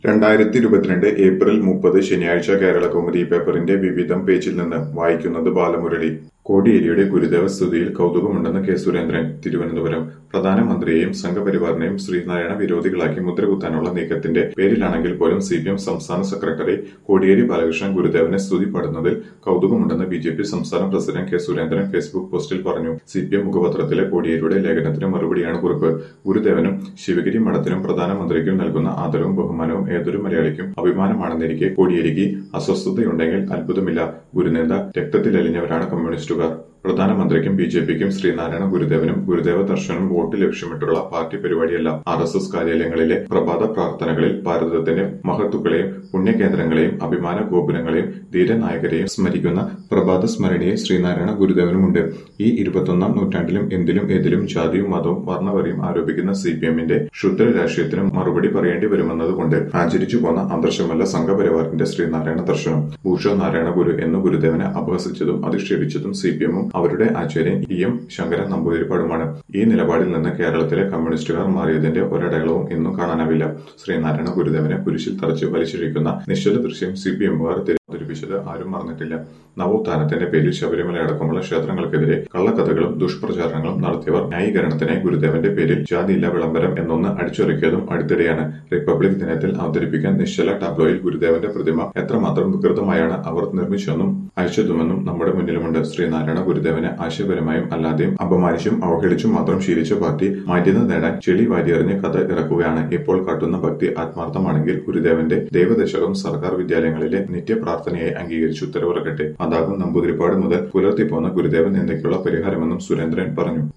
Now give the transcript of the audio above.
രണ്ടായിരത്തി ഇരുപത്തിരണ്ട് ഏപ്രിൽ മുപ്പത് ശനിയാഴ്ച കേരള കൗമുദി പേപ്പറിന്റെ വിവിധം പേജിൽ നിന്ന് വായിക്കുന്നത് ബാലമുരളി കോടിയേരിയുടെ ഗുരുദേവ സ്തുതിയിൽ കൗതുകമുണ്ടെന്ന് കെ സുരേന്ദ്രൻ തിരുവനന്തപുരം പ്രധാനമന്ത്രിയെയും സംഘപരിവാറിനെയും ശ്രീനാരായണ വിരോധികളാക്കി മുദ്രകുത്താനുള്ള നീക്കത്തിന്റെ പേരിലാണെങ്കിൽ പോലും സി പി എം സംസ്ഥാന സെക്രട്ടറി കോടിയേരി ബാലകൃഷ്ണൻ ഗുരുദേവനെ സ്തുതി പാടുന്നതിൽ കൗതുകമുണ്ടെന്ന് ബി ജെ പി സംസ്ഥാന പ്രസിഡന്റ് കെ സുരേന്ദ്രൻ ഫേസ്ബുക്ക് പോസ്റ്റിൽ പറഞ്ഞു സി പി എം മുഖപത്രത്തിലെ കോടിയേരിയുടെ ലേഖനത്തിന് മറുപടിയാണ് കുറിപ്പ് ഗുരുദേവനും ശിവഗിരി മഠത്തിനും പ്രധാനമന്ത്രിക്കും നൽകുന്ന ആദരവും ബഹുമാനവും ഏതൊരു മലയാളിക്കും അഭിമാനമാണെന്നിരിക്കെ കോടിയേരിക്ക് അസ്വസ്ഥതയുണ്ടെങ്കിൽ അത്ഭുതമില്ല ഗുരുനേത രക്തത്തിലലിഞ്ഞവരാണ് കമ്മ്യൂണിസ്റ്റുകാർ പ്രധാനമന്ത്രിക്കും ബി ജെ പിക്കും ശ്രീനാരായണ ഗുരുദേവനും ഗുരുദേവ ദർശനം വോട്ട് ലക്ഷ്യമിട്ടുള്ള പാർട്ടി പരിപാടിയല്ല ആർ എസ് എസ് കാര്യാലയങ്ങളിലെ പ്രഭാത പ്രാർത്ഥനകളിൽ ഭാരതത്തിന്റെ മഹത്തുക്കളെയും പുണ്യകേന്ദ്രങ്ങളെയും അഭിമാന ഗോപുരങ്ങളെയും ധീരനായകരെയും സ്മരിക്കുന്ന പ്രഭാത സ്മരണീയ ശ്രീനാരായണ ഗുരുദേവനുമുണ്ട് ഈ ഇരുപത്തൊന്നാം നൂറ്റാണ്ടിലും എന്തിലും ഏതിലും ജാതിയും മതവും വർണ്ണവരിയും ആരോപിക്കുന്ന സി പി എമ്മിന്റെ ക്ഷുദ്ര രാഷ്ട്രീയത്തിന് മറുപടി പറയേണ്ടി വരുമെന്നതുകൊണ്ട് ആചരിച്ചു പോന്ന ആദർശമല്ല സംഘപരിവാറിന്റെ ശ്രീനാരായണ ദർശനം ഭൂഷ നാരായണ ഗുരു എന്ന് ഗുരുദേവനെ അപഹസിച്ചതും അധിക്ഷേപിച്ചതും സി പി എമ്മും അവരുടെ ആചാര്യൻ ഇ എം ശങ്കരൻ നമ്പൂതിരിപ്പാടുമാണ് ഈ നിലപാടിൽ നിന്ന് കേരളത്തിലെ കമ്മ്യൂണിസ്റ്റുകാർ മാറിയതിന്റെ ഒരടയാളവും ഇന്നും കാണാനാവില്ല ശ്രീനാരായണ ഗുരുദേവനെ കുരിശിൽ തറച്ച് വലിച്ചിഴിക്കുന്ന നിശ്ചല ദൃശ്യം സി പി എമ്മുകാർ അവതരിപ്പിച്ചത് ആരും മറന്നിട്ടില്ല നവോത്ഥാനത്തിന്റെ പേരിൽ ശബരിമല അടക്കമുള്ള ക്ഷേത്രങ്ങൾക്കെതിരെ കള്ളക്കഥകളും ദുഷ്പ്രചാരണങ്ങളും നടത്തിയവർ ന്യായീകരണത്തിനായി ഗുരുദേവന്റെ പേരിൽ ജാതിയില്ല വിളംബരം എന്നൊന്ന് അടിച്ചൊരുക്കിയതും അടുത്തിടെയാണ് റിപ്പബ്ലിക് ദിനത്തിൽ അവതരിപ്പിക്കാൻ നിശ്ചല ടാബ്ലോയിൽ ഗുരുദേവന്റെ പ്രതിമ എത്രമാത്രം വികൃതമായാണ് അവർ നിർമ്മിച്ചെന്നും അയച്ചതുമെന്നും നമ്മുടെ മുന്നിലുമുണ്ട് ശ്രീനാരായണ ഗുരുദേവനെ ആശയപരമായും അല്ലാതെയും അപമാനിച്ചും അവഹേളിച്ചും മാത്രം ശീലിച്ച പാർട്ടി മാന്യത നേടാൻ ചെളി വാരിയെറിഞ്ഞ് കഥ ഇറക്കുകയാണ് ഇപ്പോൾ കാട്ടുന്ന ഭക്തി ആത്മാർത്ഥമാണെങ്കിൽ ഗുരുദേവന്റെ ദൈവദശകം സർക്കാർ വിദ്യാലയങ്ങളിലെ നിത്യപ്രാർത്ഥനയായി അംഗീകരിച്ച് ഉത്തരവിറക്കട്ടെ അതാകും നമ്പൂതിരിപ്പാട് മുതൽ പുലർത്തിപ്പോന്ന ഗുരുദേവൻ എന്നൊക്കെയുള്ള പരിഹാരമെന്നും സുരേന്ദ്രൻ പറഞ്ഞു